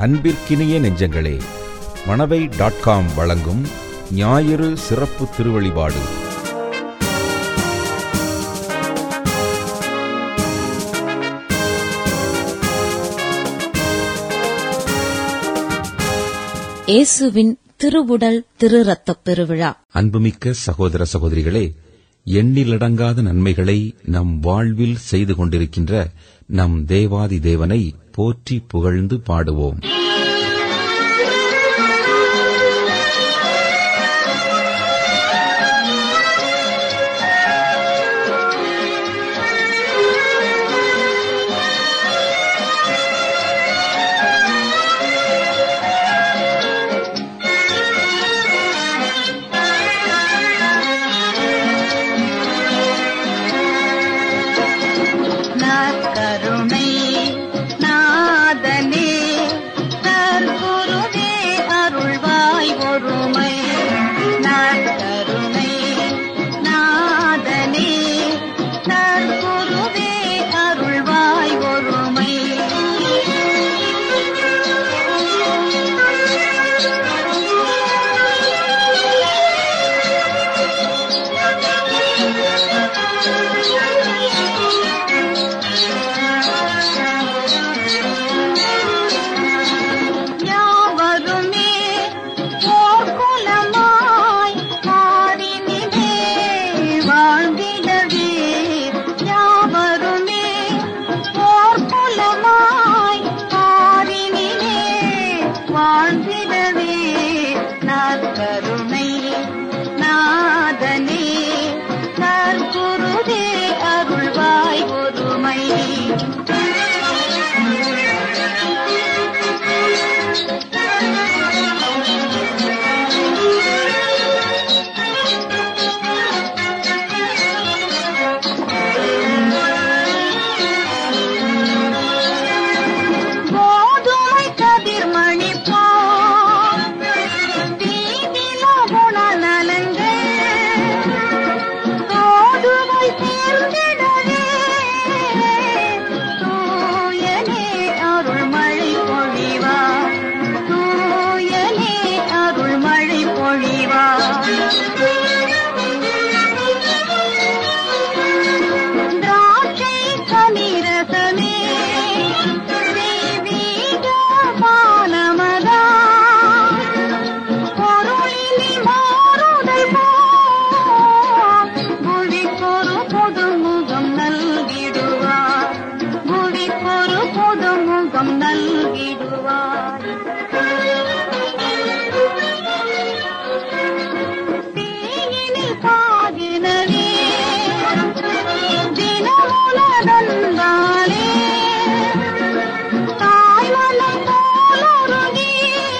அன்பிற்கினிய நெஞ்சங்களே Manavai dot com வழங்கும் ஞாயிறு சிறப்பு திருவழிபாடு இயேசுவின் திருவுடல் திரு ரத்தப் பெருவிழா அன்புமிக்க சகோதர சகோதரிகளே எண்ணிலடங்காத நன்மைகளை நம் வாழ்வில் செய்து கொண்டிருக்கின்ற நம் தேவாதி தேவனை போற்றி புகழ்ந்து பாடுவோம் நற்கருணை நாதனே நற்குருவே அருள்வாய் ஒருமை நற்கருணை நாதனே நற்குருவே அருள்வாய் ஒருமை யாவருமே ஓர் குலமாய் மாறினிலே வாழ்ந்திடவே யாவருமே ஓர் குலமாய் மாறினிலே வாழ்ந்திடவே நற்கருணை நாதனே நற்குருதே அருள்வாய் ஒருமை கோதுமை கதிர்மணி போல் தீதில குணநலங்கள் கோதுமை சேர்ந்திடவே தூயனே அருள்மழை பொழிவார் தூயனே அருள்மழை பொழிவார் திராட்சை கனிரசமே தெய்வீக பானமதா பொருளினி மாறுதல் போல் புவிக்கொரு புதுமுகம் நல்கிடுவார் புவிக்கொரு புதுமுகம் நல்கிடுவார் தீயினில் பாகினவே தினமுலதந்தாலே தாய்மலம் போலுருகி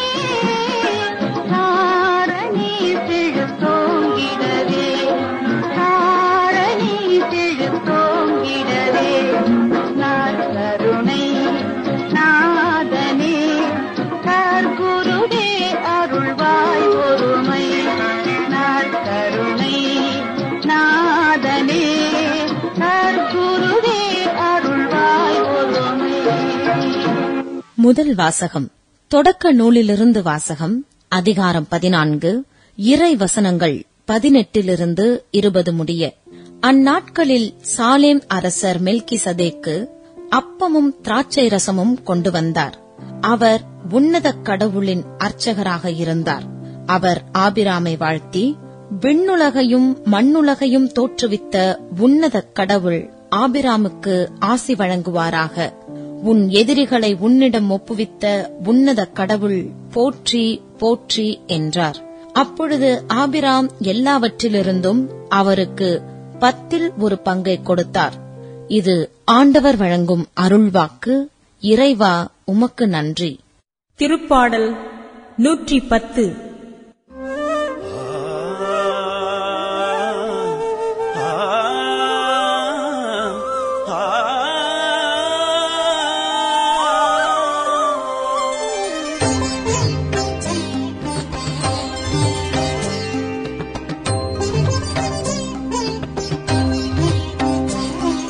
தாரணி செழுத்தோங்கிடவே தாரணி செழுத்தோங்கிடவே நற்கருணை நாதனே கற்குருவே அருள்வாய் ஒருமை நற்கருணை நாதனே கற்குருவே அருள்வாய் ஒருமை முதல் வாசகம் தொடக்க நூலிலிருந்து வாசகம் அதிகாரம் பதினான்கு இறை வசனங்கள் பதினெட்டிலிருந்து இருபது முடிய அந்நாட்களில் சாலேம் அரசர் மெல்கிசதேக்கு அப்பமும் திராட்சை ரசமும் கொண்டு வந்தார் அவர் உன்னதக் கடவுளின் அர்ச்சகராக இருந்தார் அவர் ஆபிராமை வாழ்த்தி விண்ணுலகையும் மண்ணுலகையும் தோற்றுவித்த உன்னதக் கடவுள் ஆபிராமுக்கு ஆசி வழங்குவாராக உன் எதிரிகளை உன்னிடம் ஒப்புவித்த உன்னத கடவுள் போற்றி போற்றி என்றார் அப்பொழுது ஆபிராம் எல்லாவற்றிலிருந்தும் அவருக்கு பத்தில் ஒரு பங்கை கொடுத்தார் இது ஆண்டவர் வழங்கும் அருள்வாக்கு இறைவா உமக்கு நன்றி திருப்பாடல் நூற்றி பத்து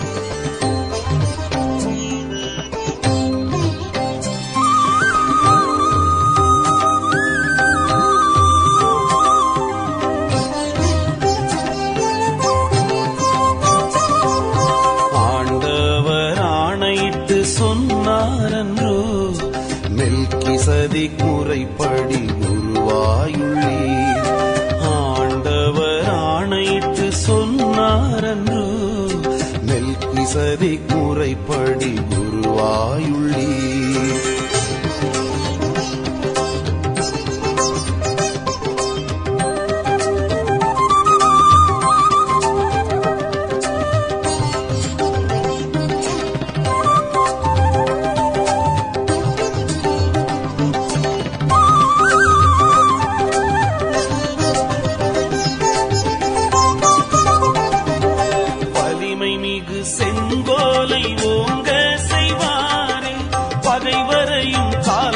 ஆ மெல்கிசதி முறைப்படி குருவாயுள்ளீர் வலிமை மிகு செங்கோலை ஓங்க செய்வாரே பகைவரையும்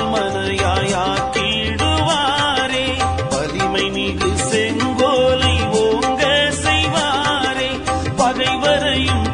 கால்மனையாயாக்கிடுவாரே வலிமை மிகு செங்கோலை ஓங்க செய்வாரே பகைவரையும்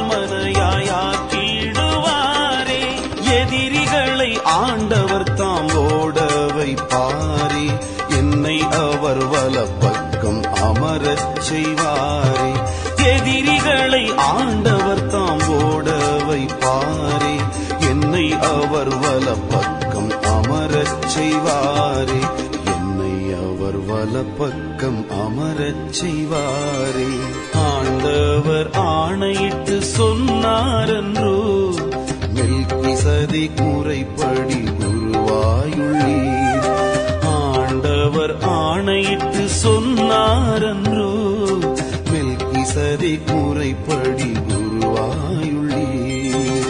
கால்மனையாயாக்கிடுவாரே எதிரிகளை ஆண்டவர் தாம் ஓட வைப்பாரே என்னை அவர் வலப்பக்கம் அமரச் செய்வாரே எதிரிகளை ஆண்டவர் தாம் ஓட வைப்பாரே என்னை அவர் வலப்பக்கம் அமரச் செய்வாரே என்னை அவர் வலப்பக்கம் அமரச் செய்வாரே ஆண்டவர் ஆணையிட்டு சொன்னாரன்றோ மெல்கிசதி முறைப்படி குருவாயுள்ளீர் ஆண்டவர் ஆணையிட்டு சொன்னாரன்றோ மெல்கிசதி முறைப்படி குருவாயுள்ளீர்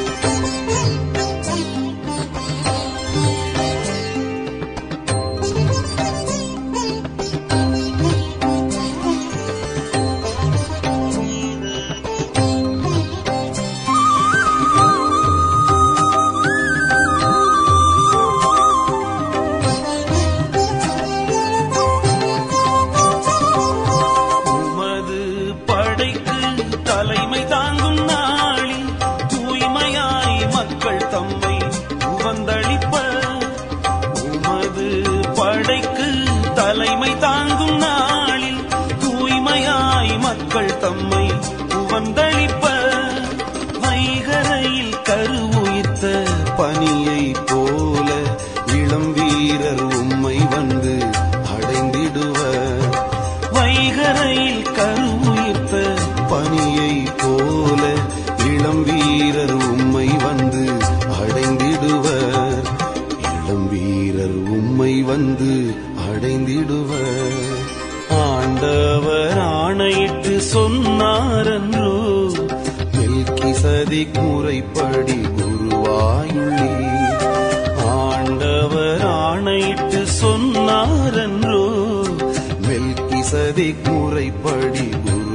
உமது படைக்கு தலைமை தாங்கும் நாளில் தூய்மையாய் மக்கள் தம்மை உவந்தளிப்ப உமது படைக்கு தலைமை தாங்கும் நாளில் தூய்மையாய் மக்கள் தம்மை உவந்தளிப்ப வைகரையில் கருவுயிர்த்த பனியை போல இளம் வீரர் உம்மை வந்து அடைந்திடுவர் வைகரையில் கருவுயிர்த்த பனியை போல இளம் வீரர் உம்மை வந்து அடைந்திடுவர் இளம் வீரர் உம்மை வந்து அடைந்திடுவர் ஆண்டவர் ஆணையிட்டு சொன்னாரன்றோ மெல்கிசதி முறைப்படி குருவாயுள்ளீர் ஆண்டவர் ஆணையிட்டு சொன்னாரன்றோ மெல்கிசதி முறைப்படி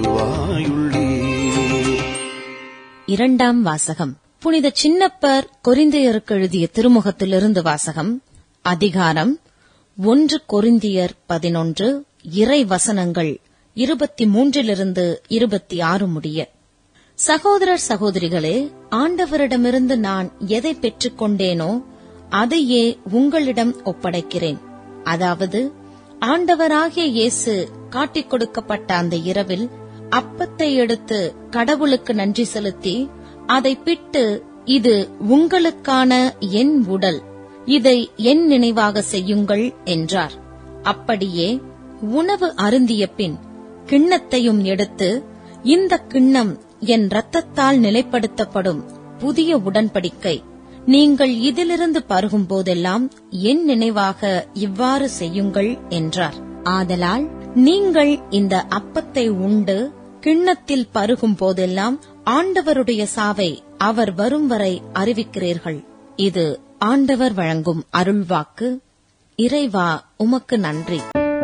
குருவாயுள்ளீர் இரண்டாம் வாசகம் புனித சின்னப்பர் கொரிந்தியருக்கு எழுதிய திருமுகத்திலிருந்து வாசகம் அதிகாரம் ஒன்று கொரிந்தியர் பதினொன்று இறை வசனங்கள் இருபத்தி மூன்றிலிருந்து இருபத்தி ஆறு முடிய சகோதரர் சகோதரிகளே ஆண்டவரிடமிருந்து நான் எதை பெற்றுக்கொண்டேனோ அதையே உங்களிடம் ஒப்படைக்கிறேன் அதாவது ஆண்டவராகிய இயேசு காட்டிக் கொடுக்கப்பட்ட அந்த இரவில் அப்பத்தை எடுத்து கடவுளுக்கு நன்றி செலுத்தி அதை பிட்டு இது உங்களுக்கான என் உடல் இதை என் நினைவாக செய்யுங்கள் என்றார் அப்படியே உணவு அருந்திய பின் கிண்ணத்தையும் எடுத்து இந்த கிண்ணம் என் இரத்தத்தால் நிலைப்படுத்தப்படும் புதிய உடன்படிக்கை நீங்கள் இதிலிருந்து பருகும் போதெல்லாம் என் நினைவாக இவ்வாறு செய்யுங்கள் என்றார் ஆதலால் நீங்கள் இந்த அப்பத்தை உண்டு கிண்ணத்தில் பருகும் போதெல்லாம் ஆண்டவருடைய சாவை அவர் வரும் வரை அறிவிக்கிறீர்கள் இது ஆண்டவர் வழங்கும் அருள்வாக்கு இறைவா உமக்கு நன்றி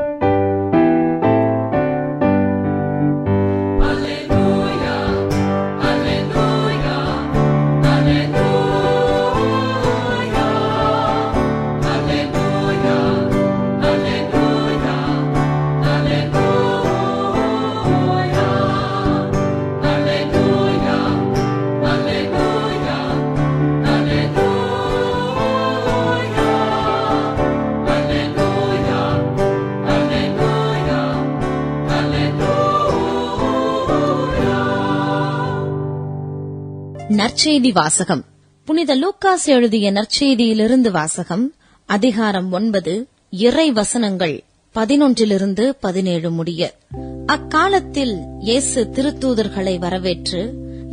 நற்செய்தி வாசகம் புனித லூக்காஸ் எழுதிய நற்செய்தியிலிருந்து வாசகம் அதிகாரம் ஒன்பது இறை வசனங்கள் பதினொன்றிலிருந்து பதினேழு முடிய அக்காலத்தில் இயேசு திருத்தூதர்களை வரவேற்று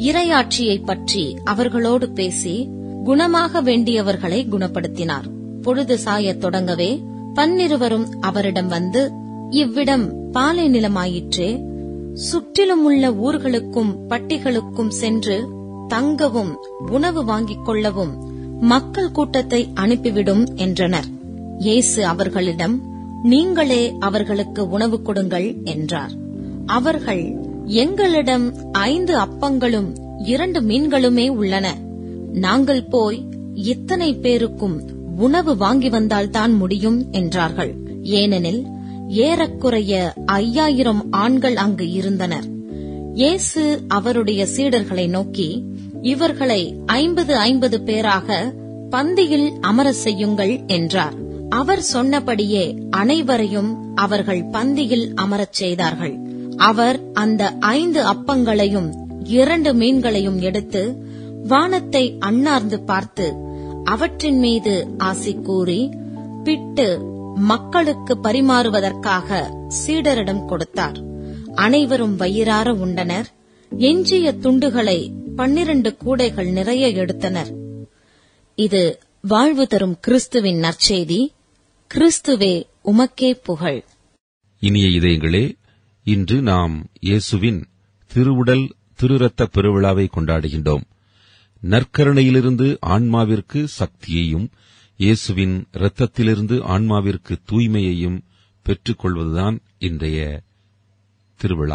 இரையாட்சியை பற்றி அவர்களோடு பேசி குணமாக வேண்டியவர்களை குணப்படுத்தினார் பொழுது சாயத் தொடங்கவே பன்னிருவரும் அவரிடம் வந்து இவ்விடம் பாலை நிலமாயிற்றே சுற்றிலும் உள்ள ஊர்களுக்கும் பட்டிகளுக்கும் சென்று தங்கவும் உணவு வாங்கிக் கொள்ளவும் மக்கள் கூட்டத்தை அனுப்பிவிடும் என்றனர் இயேசு அவர்களிடம் நீங்களே அவர்களுக்கு உணவு கொடுங்கள் என்றார் அவர்கள் எங்களிடம் ஐந்து அப்பங்களும் இரண்டு மீன்களுமே உள்ளன நாங்கள் போய் இத்தனை பேருக்கும் உணவு வாங்கி வந்தால்தான் முடியும் என்றார்கள் ஏனெனில் ஏறக்குறைய ஐயாயிரம் ஆண்கள் அங்கு இருந்தனர் இயேசு அவருடைய சீடர்களை நோக்கி இவர்களை ஐம்பது ஐம்பது பேராக பந்தியில் அமர செய்யுங்கள் என்றார் அவர் சொன்னபடியே அனைவரையும் அவர்கள் பந்தியில் அமரச் செய்தார்கள் அவர் அந்த ஐந்து அப்பங்களையும் இரண்டு மீன்களையும் எடுத்து வானத்தை அண்ணார்ந்து பார்த்து அவற்றின் மீது ஆசி கூறி பிட்டு மக்களுக்கு பரிமாறுவதற்காக சீடரிடம் கொடுத்தார் அனைவரும் வயிறார உண்டனர் எஞ்சிய துண்டுகளை பன்னிரண்டு கூடைகள் நிறைய எடுத்தனர் இது வாழ்வு தரும் கிறிஸ்துவின் நற்செய்தி கிறிஸ்துவே உமக்கே புகழ் இனிய இதயங்களே இன்று நாம் இயேசுவின் திருவுடல் திருரத்த பெருவிழாவை கொண்டாடுகின்றோம் நற்கருணையிலிருந்து ஆன்மாவிற்கு சக்தியையும் இயேசுவின் இரத்தத்திலிருந்து ஆன்மாவிற்கு தூய்மையையும் பெற்றுக் கொள்வதுதான் இன்றைய திருவிழா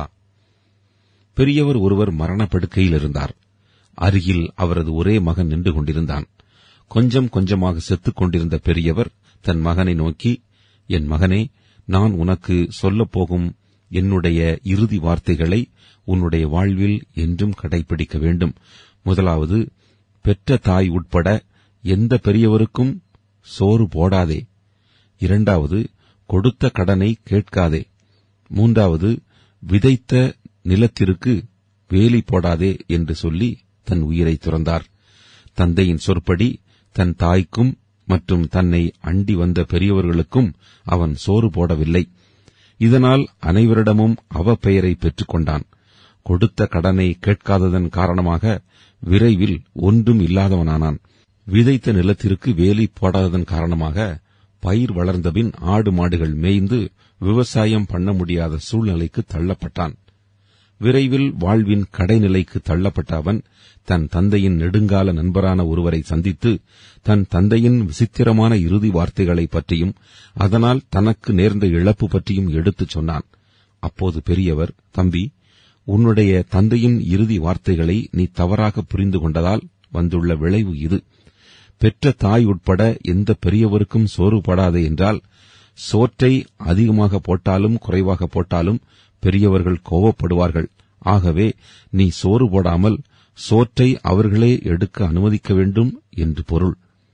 பெரியவர் ஒருவர் மரணப்படுக்கையில் இருந்தார் அருகில் அவரது ஒரே மகன் நின்று கொண்டிருந்தான் கொஞ்சம் கொஞ்சமாக செத்துக் கொண்டிருந்த பெரியவர் தன் மகனை நோக்கி என் மகனே நான் உனக்கு சொல்லப் போகும் என்னுடைய இறுதி வார்த்தைகளை உன்னுடைய வாழ்வில் என்றும் கடைபிடிக்க வேண்டும் முதலாவது பெற்ற தாய் உட்பட எந்த பெரியவருக்கும் சோறு போடாதே இரண்டாவது கொடுத்த கடனை கேட்காதே மூன்றாவது விதைத்த நிலத்திற்கு வேலி போடாதே என்று சொல்லி தன் உயிரை துறந்தார் தந்தையின் சொற்படி தன் தாய்க்கும் மற்றும் தன்னை அண்டி வந்த பெரியவர்களுக்கும் அவன் சோறு போடவில்லை இதனால் அனைவரிடமும் அவ பெயரை பெற்றுக் கொண்டான் கொடுத்த கடனை கேட்காததன் காரணமாக விரைவில் ஒன்றும் இல்லாதவனானான் விதைத்த நிலத்திற்கு வேலி போடாததன் காரணமாக பயிர் வளர்ந்தபின் ஆடு மாடுகள் மேய்ந்து விவசாயம் பண்ண முடியாத சூழ்நிலைக்கு தள்ளப்பட்டான் விரைவில் வாழ்வின் கடைநிலைக்கு தள்ளப்பட்ட அவன் தன் தந்தையின் நெடுங்கால நண்பரான ஒருவரை சந்தித்து தன் தந்தையின் விசித்திரமான இறுதி வார்த்தைகளை பற்றியும் அதனால் தனக்கு நேர்ந்த இழப்பு பற்றியும் எடுத்துச் சொன்னான் அப்போது பெரியவர் தம்பி உன்னுடைய தந்தையின் இறுதி வார்த்தைகளை நீ தவறாக புரிந்து கொண்டதால் வந்துள்ள விளைவு இது பெற்ற தாய் உட்பட எந்த பெரியவருக்கும் சோறு படாதே என்றால் சோற்றை அதிகமாக போட்டாலும் குறைவாக போட்டாலும் பெரியவர்கள் கோபப்படுவார்கள் ஆகவே நீ சோறு போடாமல் சோற்றை அவர்களே எடுக்க அனுமதிக்க வேண்டும் என்று பொருள்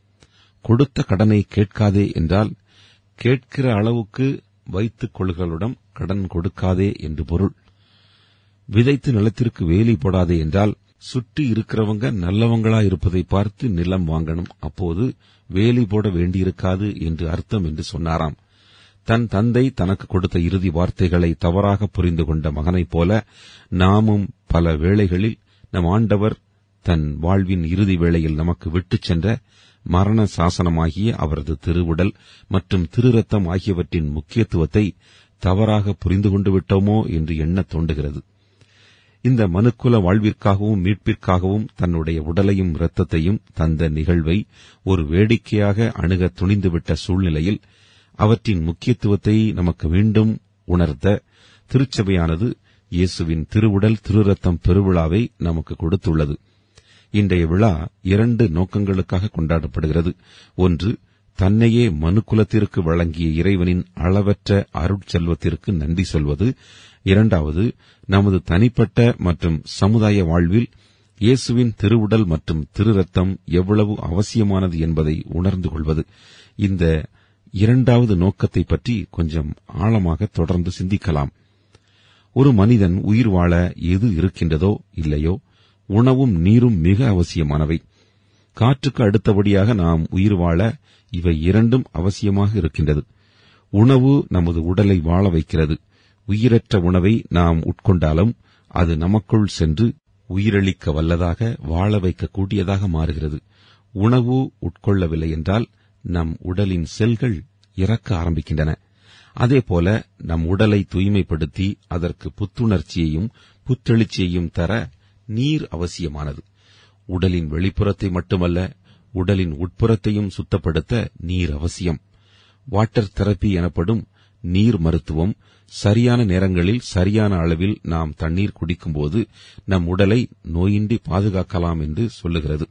கொடுத்த கடனை கேட்காதே என்றால் கேட்கிற அளவுக்கு வைத்துக் கொள்களுடன் கடன் கொடுக்காதே என்று பொருள் விதைத்து நிலத்திற்கு வேலி போடாதே என்றால் சுற்றி இருக்கிறவங்க நல்லவங்களா இருப்பதை பார்த்து நிலம் வாங்கணும் அப்போது வேலி போட வேண்டியிருக்காது என்று அர்த்தம் என்று சொன்னாராம் தன் தந்தை தனக்கு கொடுத்த இறுதி வார்த்தைகளை தவறாக புரிந்து கொண்ட மகனைப் போல நாமும் பல வேளைகளில் நம் ஆண்டவர் தன் வாழ்வின் இறுதி வேளையில் நமக்கு விட்டுச் சென்ற மரண சாசனமாகிய அவரது திருவுடல் மற்றும் திருரத்தம் ஆகியவற்றின் முக்கியத்துவத்தை தவறாக புரிந்து கொண்டு விட்டோமோ என்று எண்ணத் தோன்றுகிறது இந்த மனுக்குல வாழ்விற்காகவும் மீட்பிற்காகவும் தன்னுடைய உடலையும் இரத்தத்தையும் தந்த நிகழ்வை ஒரு வேடிக்கையாக அணுக துணிந்துவிட்ட சூழ்நிலையில் அவற்றின் முக்கியத்துவத்தை நமக்கு மீண்டும் உணர்த்த திருச்சபையானது இயேசுவின் திருவுடல் திருரத்தம் பெருவிழாவை நமக்கு கொடுத்துள்ளது இன்றைய விழா இரண்டு நோக்கங்களுக்காக கொண்டாடப்படுகிறது ஒன்று தன்னையே மனுக்குலத்திற்கு வழங்கிய இறைவனின் அளவற்ற அருட்செல்வத்திற்கு நன்றி சொல்வது இரண்டாவது நமது தனிப்பட்ட மற்றும் சமுதாய வாழ்வில் இயேசுவின் திருவுடல் மற்றும் திருரத்தம் எவ்வளவு அவசியமானது என்பதை உணர்ந்து கொள்வது இந்த இரண்டாவது நோக்கத்தை பற்றி கொஞ்சம் ஆழமாக தொடர்ந்து சிந்திக்கலாம் ஒரு மனிதன் உயிர் வாழ எது இருக்கின்றதோ இல்லையோ உணவும் நீரும் மிக அவசியமானவை காற்றுக்கு அடுத்தபடியாக நாம் உயிர் வாழ இவை இரண்டும் அவசியமாக இருக்கின்றது உணவு நமது உடலை வாழ வைக்கிறது உயிரற்ற உணவை நாம் உட்கொண்டாலும் அது நமக்குள் சென்று உயிரளிக்க வல்லதாக வாழ வைக்கக்கூடியதாக மாறுகிறது உணவு உட்கொள்ளவில்லை என்றால் நம் உடலின் செல்கள் இறக்க ஆரம்பிக்கின்றன அதேபோல நம் உடலை தூய்மைப்படுத்தி அதற்கு புத்துணர்ச்சியையும் புத்தெழுச்சியையும் தர நீர் அவசியமானது உடலின் வெளிப்புறத்தை மட்டுமல்ல உடலின் உட்புறத்தையும் சுத்தப்படுத்த நீர் அவசியம் வாட்டர் தெரப்பி எனப்படும் நீர் மருத்துவம் சரியான நேரங்களில் சரியான அளவில் நாம் தண்ணீர் குடிக்கும்போது நம் உடலை நோயின்றி பாதுகாக்கலாம் என்று சொல்லுகிறது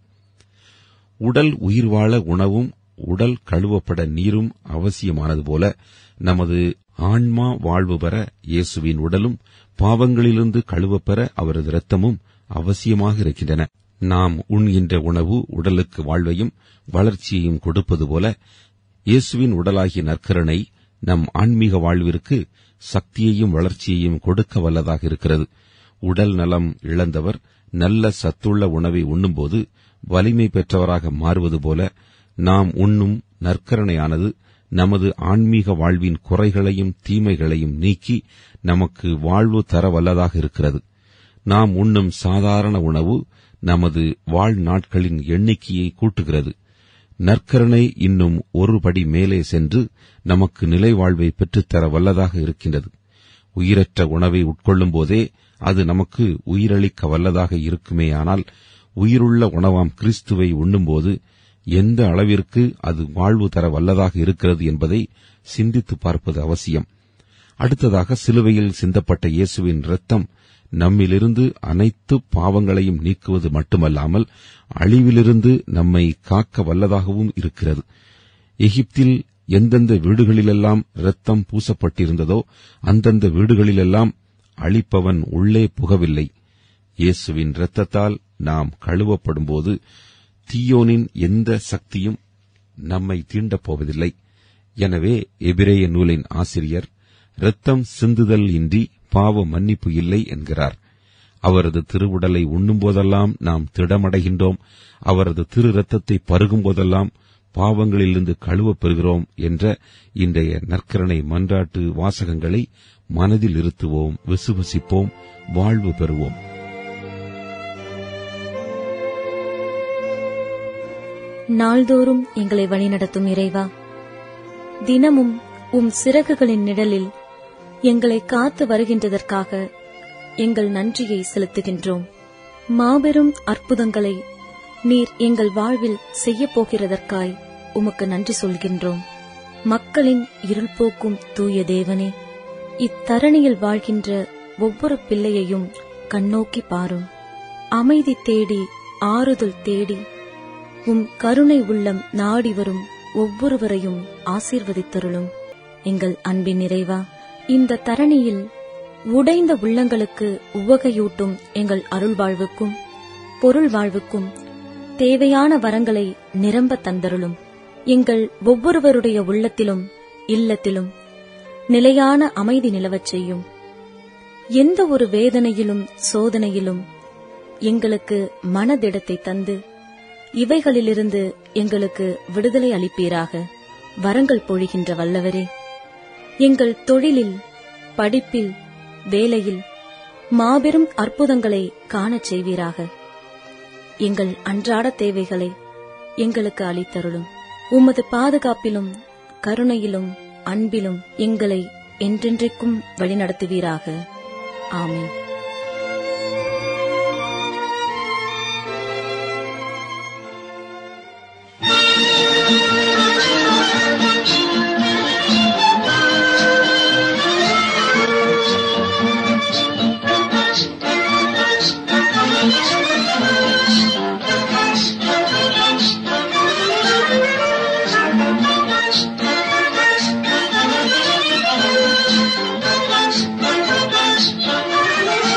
உடல் உயிர் வாழ உணவும் உடல் கழுவப்பட நீரும் அவசியமானது போல நமது ஆன்மா வாழ்வு பெற இயேசுவின் உடலும் பாவங்களிலிருந்து கழுவப்பெற அவரது இரத்தமும் அவசியமாக இருக்கின்றன நாம் உண்கின்ற உணவு உடலுக்கு வாழ்வையும் வளர்ச்சியையும் கொடுப்பது போல இயேசுவின் உடலாகிய நற்கரணை நம் ஆன்மீக வாழ்விற்கு சக்தியையும் வளர்ச்சியையும் கொடுக்க வல்லதாக இருக்கிறது உடல் நலம் இழந்தவர் நல்ல சத்துள்ள உணவை உண்ணும்போது வலிமை பெற்றவராக மாறுவது போல நாம் உண்ணும் நற்கரணையானது நமது ஆன்மீக வாழ்வின் குறைகளையும் தீமைகளையும் நீக்கி நமக்கு வாழ்வு தர வல்லதாக இருக்கிறது நாம் உண்ணும் சாதாரண உணவு நமது வாழ்நாட்களின் எண்ணிக்கையை கூட்டுகிறது நற்கரணை இன்னும் ஒரு படி மேலே சென்று நமக்கு நிலை வாழ்வை பெற்றுத்தர வல்லதாக இருக்கின்றது உயிரற்ற உணவை உட்கொள்ளும் போதே அது நமக்கு உயிரளிக்க வல்லதாக இருக்குமேயானால் உயிருள்ள உணவாம் கிறிஸ்துவை உண்ணும்போது எந்த அளவிற்கு அது வாழ்வு தர வல்லதாக இருக்கிறது என்பதை சிந்தித்து பார்ப்பது அவசியம் அடுத்ததாக சிலுவையில் சிந்தப்பட்ட இயேசுவின் இரத்தம் நம்மிலிருந்து அனைத்து பாவங்களையும் நீக்குவது மட்டுமல்லாமல் அழிவிலிருந்து நம்மை காக்க வல்லதாகவும் இருக்கிறது எகிப்தில் எந்தெந்த வீடுகளிலெல்லாம் இரத்தம் பூசப்பட்டிருந்ததோ அந்தந்த வீடுகளிலெல்லாம் அழிப்பவன் உள்ளே புகவில்லை இயேசுவின் இரத்தத்தால் நாம் கழுவப்படும்போது தீயோனின் எந்த சக்தியும் நம்மை தீண்டப் போவதில்லை எனவே எபிரேய நூலின் ஆசிரியர் இரத்தம் சிந்துதல் இன்றி பாவ மன்னிப்பு இல்லை என்கிறார் அவரது திருவுடலை உண்ணும்போதெல்லாம் நாம் திடமடைகின்றோம் அவரது திரு ரத்தத்தை பருகும்போதெல்லாம் பாவங்களிலிருந்து கழுவப் பெறுகிறோம் என்ற இன்றைய நற்கரணை மன்றாட்டு வாசகங்களை மனதில் இருத்துவோம் விசுவசிப்போம் வாழ்வு பெறுவோம் நாள்தோறும் எங்களை வழிநடத்தும் இறைவா தினமும் உம் சிறகுகளின் நிழலில் எங்களை காத்து வருகின்றதற்காக எங்கள் நன்றியை செலுத்துகின்றோம் மாபெரும் அற்புதங்களை நீர் எங்கள் வாழ்வில் செய்யப் போகிறதற்காய் உமக்கு நன்றி சொல்கின்றோம் மக்களின் இருள் போக்கும் தூய தேவனே இத்தரணியில் வாழ்கின்ற ஒவ்வொரு பிள்ளையையும் கண்ணோக்கி பாரும் அமைதி தேடி ஆறுதல் தேடி உம் கருணை உள்ளம் நாடி வரும் ஒவ்வொருவரையும் ஆசீர்வதித்தருளும் எங்கள் அன்பின் நிறைவா இந்த தரணியில் உடைந்த உள்ளங்களுக்கு உவகையூட்டும் எங்கள் அருள் வாழ்வுக்கும் பொருள் வாழ்வுக்கும் தேவையான வரங்களை நிரம்ப தந்தருளும் எங்கள் ஒவ்வொருவருடைய உள்ளத்திலும் இல்லத்திலும் நிலையான அமைதி நிலவச் செய்யும் எந்த ஒரு வேதனையிலும் சோதனையிலும் எங்களுக்கு மனதிடத்தை தந்து இவைகளிலிருந்து எங்களுக்கு விடுதலை அளிப்பீராக வரங்கள் பொழிகின்ற வல்லவரே எங்கள் தொழிலில் படிப்பில் வேலையில் மாபெரும் அற்புதங்களை காணச் செய்வீராக எங்கள் அன்றாட தேவைகளை எங்களுக்கு அளித்தருளும் உமது பாதுகாப்பிலும் கருணையிலும் அன்பிலும் எங்களை என்றென்றைக்கும் வழிநடத்துவீராக ஆமென் Thank you.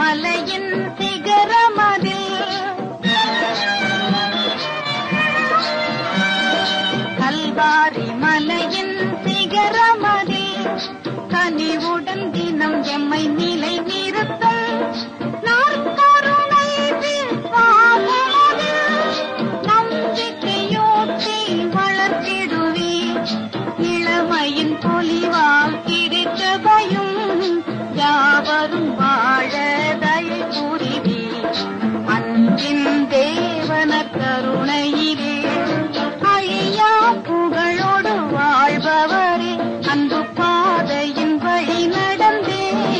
மலையின் சிகரமதில் கல்வாரி மலையின் சிகரமதில் கனிவுடன் தினம் எம்மை நிலை நிறுத்தும் நாற்கருணை விசுவாசமதில் நம்பிக்கையோட்டி வளர்த்திடுவே இளமையின் பொலிவால் திருச்சபையும் யாவரும் வாழ தயை புரிவே அன்பின் தேவன கருணையிலே அழியா புகழோடு வாழ்பவரே அன்பு பாதையின் வழி நடந்தே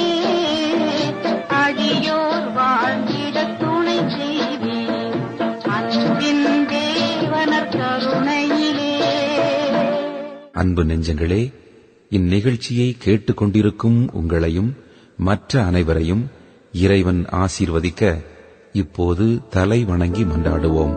அடியோர் வாழ்ந்திட துணை செய்வே அன்பின் தேவனர் கருணையிலே அன்பு நெஞ்சங்களே இந்நிகழ்ச்சியை கேட்டுக்கொண்டிருக்கும் உங்களையும் மற்ற அனைவரையும் இறைவன் ஆசீர்வதிக்க இப்போது தலை வணங்கி மன்றாடுவோம்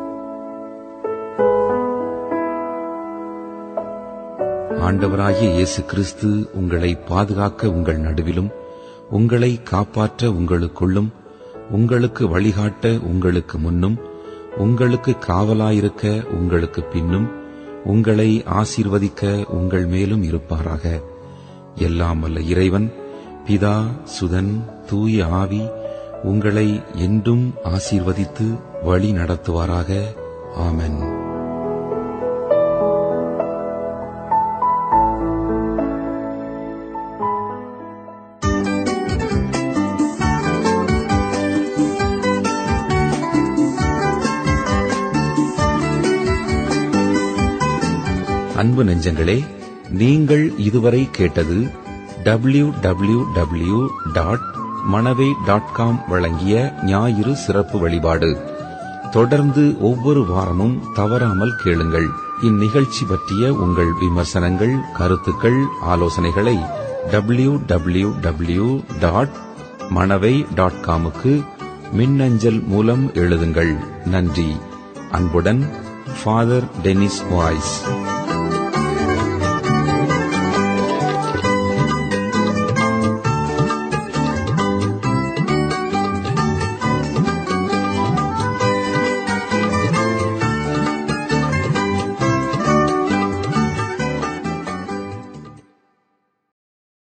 ஆண்டவராகிய இயேசு கிறிஸ்து உங்களை பாதுகாக்க உங்கள் நடுவிலும் உங்களை காப்பாற்ற உங்களுக்குள்ளும் உங்களுக்கு வழிகாட்ட உங்களுக்கு முன்னும் உங்களுக்கு காவலாயிருக்க உங்களுக்கு பின்னும் உங்களை ஆசீர்வதிக்க உங்கள் மேலும் இருப்பாராக எல்லாம் வல்ல இறைவன் பிதா சுதன் தூய ஆவி உங்களை என்றும் ஆசீர்வதித்து வழி நடத்துவாராக ஆமென் அன்பு நெஞ்சங்களே நீங்கள் இதுவரை கேட்டது W W W dot Manavai dot com வழங்கிய ஞாயிறு சிறப்பு வழிபாடு தொடர்ந்து ஒவ்வொரு வாரமும் தவறாமல் கேளுங்கள் இந்நிகழ்ச்சி பற்றிய உங்கள் விமர்சனங்கள் கருத்துக்கள் ஆலோசனைகளை W W W dot Manavai dot காமுக்கு மின்னஞ்சல் மூலம் எழுதுங்கள் நன்றி அன்புடன் ஃபாதர் டெனிஸ் வாய்ஸ்